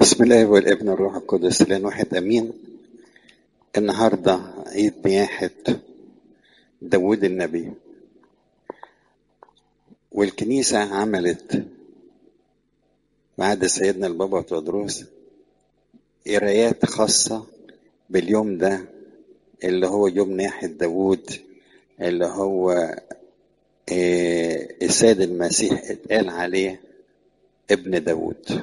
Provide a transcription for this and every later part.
بسم الله والابن والروح القدس لان واحد امين النهارده عيد نياحة داوود النبي والكنيسة عملت بعد سيدنا البابا تودروس قرايات خاصة باليوم ده اللي هو يوم نياحة داوود اللي هو آه، السيد المسيح اتقال عليه ابن داوود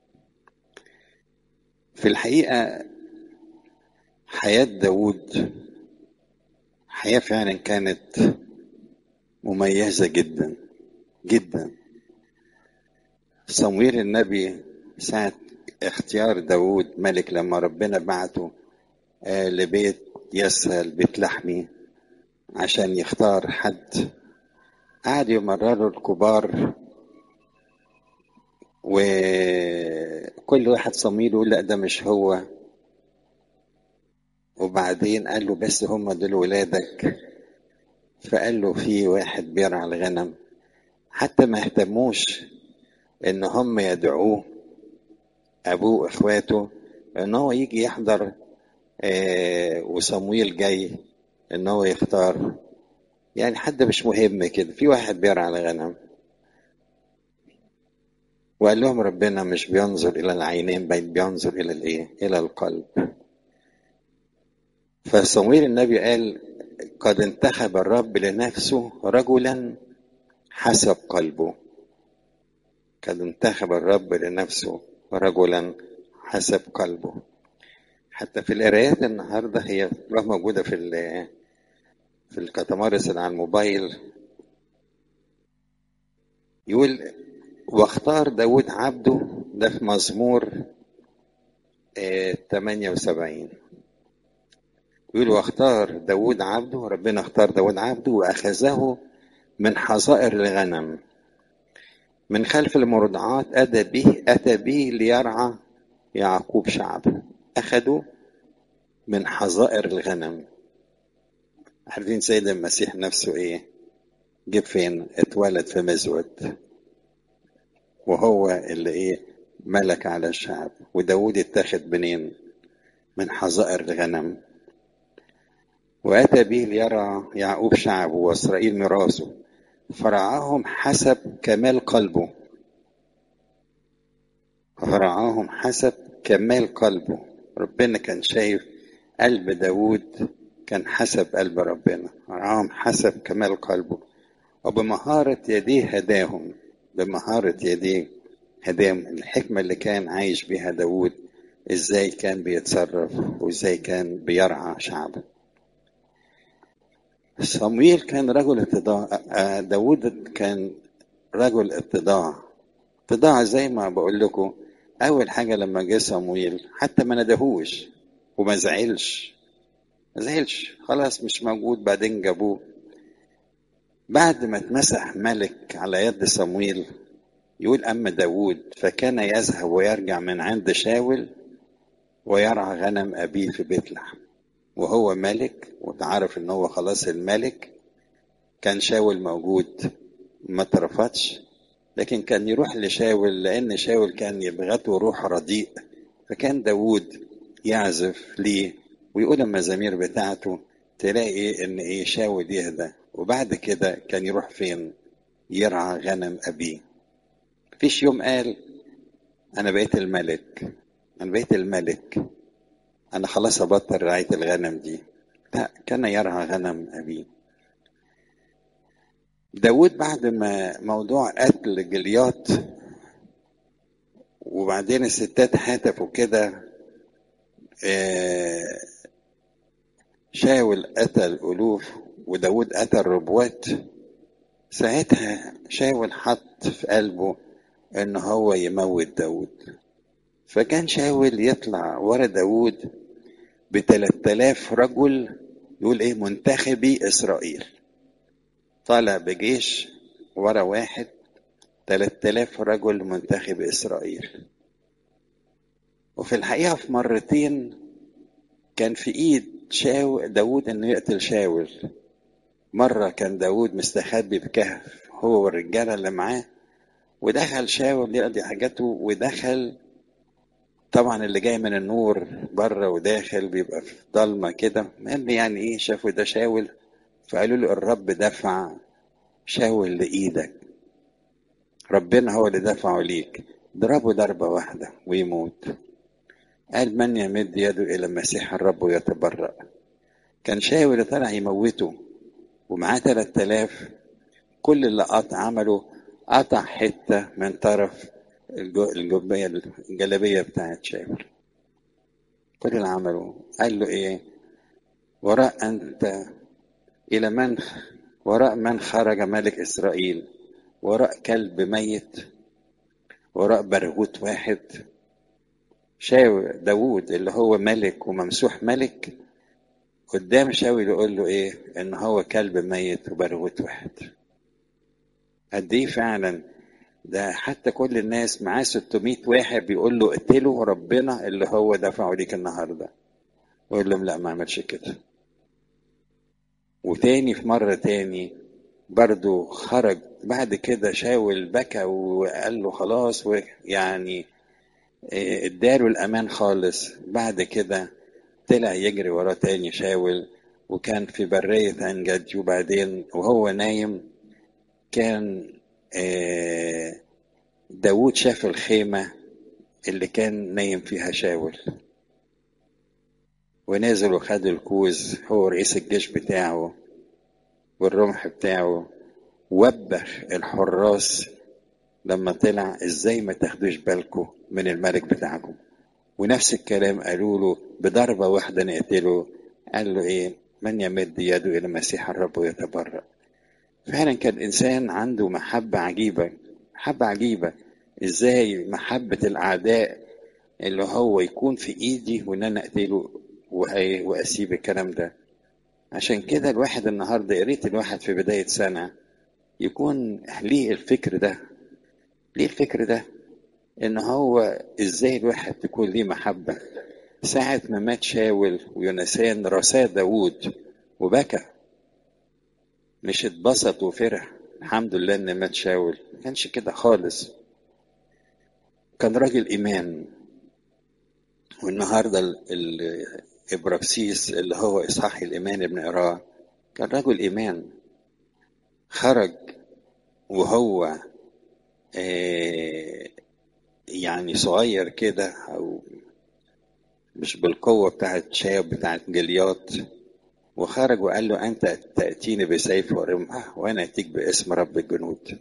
في الحقيقة حياة داوود حياة فعلا كانت مميزة جدا جدا صمويل النبي ساعة اختيار داوود ملك لما ربنا بعته آه، لبيت يسهل بيت لحمي عشان يختار حد قعد يمرروا الكبار وكل واحد صميل يقول لا ده مش هو وبعدين قال له بس هم دول ولادك فقال له في واحد بيرعى الغنم حتى ما اهتموش ان هم يدعوه ابوه واخواته ان هو يجي يحضر آه، وصمويل جاي ان هو يختار يعني حد مش مهم كده في واحد بيرعى الغنم وقال لهم ربنا مش بينظر الى العينين بل بينظر الى الايه الى القلب فصمويل النبي قال قد انتخب الرب لنفسه رجلا حسب قلبه قد انتخب الرب لنفسه رجلا حسب قلبه حتى في القرايات النهارده هي تبقى موجوده في ال- في الكتمارس اللي على الموبايل يقول واختار داود عبده ده في مزمور آه، 78 يقول واختار داود عبده ربنا اختار داود عبده وأخذه من حظائر الغنم من خلف المرضعات أتى به أتى به ليرعى يعقوب شعبه أخذه من حظائر الغنم عارفين سيد المسيح نفسه إيه جه فين اتولد في مزود وهو اللي إيه ملك على الشعب وداود اتاخد منين من حظائر الغنم وأتى به ليرى يعقوب شعبه وإسرائيل ميراثه فرعاهم حسب كمال قلبه فرعاهم حسب كمال قلبه ربنا كان شايف قلب داود كان حسب قلب ربنا رعاهم حسب كمال قلبه وبمهارة يديه هداهم بمهارة يديه هداهم الحكمة اللي كان عايش بها داود ازاي كان بيتصرف وازاي كان بيرعى شعبه صمويل كان رجل اتضاع آه، داود كان رجل اتضاع اتضاع زي ما بقول لكم اول حاجه لما جه صمويل حتى ما ندهوش وما زعلش ما زعلش خلاص مش موجود بعدين جابوه بعد ما اتمسح ملك على يد صمويل يقول اما داود فكان يذهب ويرجع من عند شاول ويرعى غنم ابيه في بيت لحم وهو ملك وتعرف ان هو خلاص الملك كان شاول موجود ما اترفضش لكن كان يروح لشاول لان شاول كان يبغته روح رديء فكان داوود يعزف ليه ويقول المزامير بتاعته تلاقي ان ايه شاول يهدى وبعد كده كان يروح فين يرعى غنم ابيه فيش يوم قال انا بقيت الملك انا بقيت الملك انا خلاص ابطل رعايه الغنم دي لا كان يرعى غنم ابيه داود بعد ما موضوع قتل جليات وبعدين الستات هتفوا كده آه، شاول قتل ألوف وداود قتل ربوات ساعتها شاول حط في قلبه ان هو يموت داود فكان شاول يطلع ورا داود بتلات آلاف رجل يقول ايه منتخبي اسرائيل طالع بجيش ورا واحد تلات آلاف رجل منتخب اسرائيل وفي الحقيقة في مرتين كان في ايد شاو داود انه يقتل شاول مرة كان داود مستخبي بكهف هو والرجالة اللي معاه ودخل شاول يقضي حاجاته ودخل طبعا اللي جاي من النور بره وداخل بيبقى في ضلمه كده قال لي يعني ايه شافوا ده شاول فقالوا له الرب دفع شاول لايدك ربنا هو اللي دفعه ليك ضربه ضربه واحده ويموت قال من يمد يده الى مسيح الرب ويتبرأ كان شاول طلع يموته ومعاه 3000 كل اللي قطع عمله قطع حته من طرف الجبية الجلابية بتاعت شاول كل اللي عمله قال له ايه وراء انت الى من وراء من خرج ملك اسرائيل وراء كلب ميت وراء برغوت واحد شاول داوود اللي هو ملك وممسوح ملك قدام شاول يقول له ايه ان هو كلب ميت وبرغوت واحد قد ايه فعلا ده حتى كل الناس معاه 600 واحد بيقول له اقتله ربنا اللي هو دفعه ليك النهارده ويقول لهم لا ما عملش كده وتاني في مرة تاني برضو خرج بعد كده شاول بكى وقال له خلاص ويعني اداله الامان خالص بعد كده طلع يجري وراه تاني شاول وكان في برية عين جدي وبعدين وهو نايم كان داود شاف الخيمة اللي كان نايم فيها شاول ونزل وخد الكوز هو رئيس الجيش بتاعه والرمح بتاعه وبخ الحراس لما طلع ازاي ما تاخدوش بالكم من الملك بتاعكم ونفس الكلام قالوا له بضربة واحدة نقتله قال له ايه من يمد يده الى مسيح الرب ويتبرأ فعلا كان انسان عنده محبة عجيبة محبة عجيبة ازاي محبة الاعداء اللي هو يكون في ايدي وان انا اقتله واسيب الكلام ده عشان كده الواحد النهارده يا ريت الواحد في بداية سنة يكون ليه الفكر ده ليه الفكر ده ان هو ازاي الواحد تكون ليه محبة ساعة ما مات شاول ويونسان رساه داوود وبكى مش اتبسط وفرح الحمد لله ان مات شاول ما كانش كده خالص كان راجل ايمان والنهارده الابراكسيس اللي هو اصحاح الايمان اللي بنقراه كان رجل ايمان خرج وهو آه يعني صغير كده او مش بالقوه بتاعت شاب بتاعت جليات وخرج وقال له انت تاتيني بسيف ورمح وانا اتيك باسم رب الجنود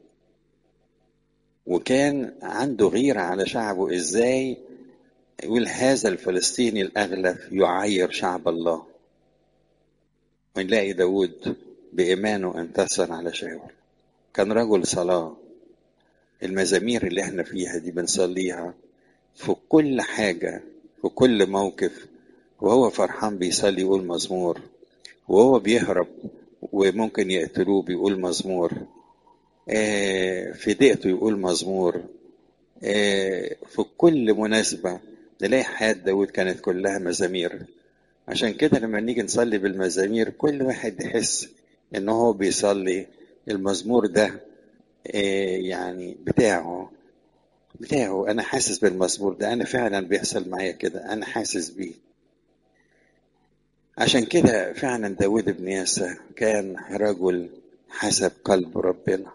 وكان عنده غيرة على شعبه ازاي يقول هذا الفلسطيني الاغلب يعير شعب الله ونلاقي داود بإيمانه انتصر على شاول كان رجل صلاة المزامير اللي احنا فيها دي بنصليها في كل حاجة في كل موقف وهو فرحان بيصلي يقول مزمور وهو بيهرب وممكن يقتلوه بيقول مزمور آه في ضيقته يقول مزمور آه في كل مناسبة نلاقي حياة داود كانت كلها مزامير عشان كده لما نيجي نصلي بالمزامير كل واحد يحس ان هو بيصلي المزمور ده آه يعني بتاعه بتاعه انا حاسس بالمزمور ده انا فعلا بيحصل معايا كده انا حاسس بيه عشان كده فعلا داود بن ياسى كان رجل حسب قلب ربنا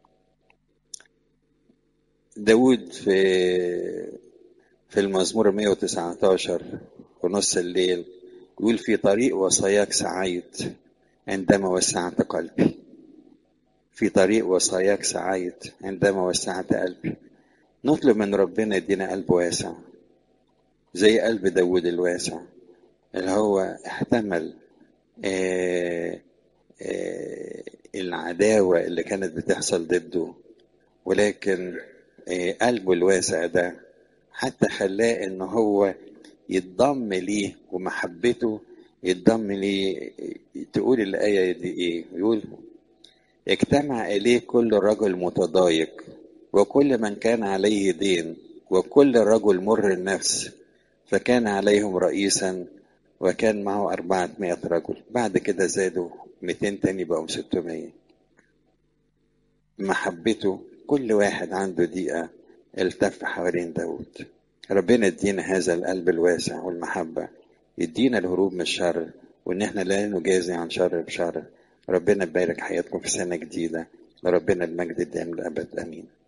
داود في في المزمور 119 ونص الليل يقول في طريق وصاياك سعيت عندما وسعت قلبي في طريق وصاياك سعيت عندما وسعت قلبي نطلب من ربنا يدينا قلب واسع زي قلب داود الواسع اللي هو احتمل آآ آآ العداوة اللي كانت بتحصل ضده ولكن قلبه الواسع ده حتى خلاه ان هو يتضم ليه ومحبته يتضم ليه تقول الآية دي ايه يقول اجتمع إليه كل رجل متضايق وكل من كان عليه دين وكل رجل مر النفس فكان عليهم رئيسا وكان معه أربعة مئة رجل بعد كده زادوا 200 تاني بقوا 600 محبته كل واحد عنده دقيقة التف حوالين داود ربنا يدينا هذا القلب الواسع والمحبة يدينا الهروب من الشر وإن إحنا لا نجازي عن شر بشر ربنا يبارك حياتكم في سنة جديدة لربنا المجد الدائم للأبد آمين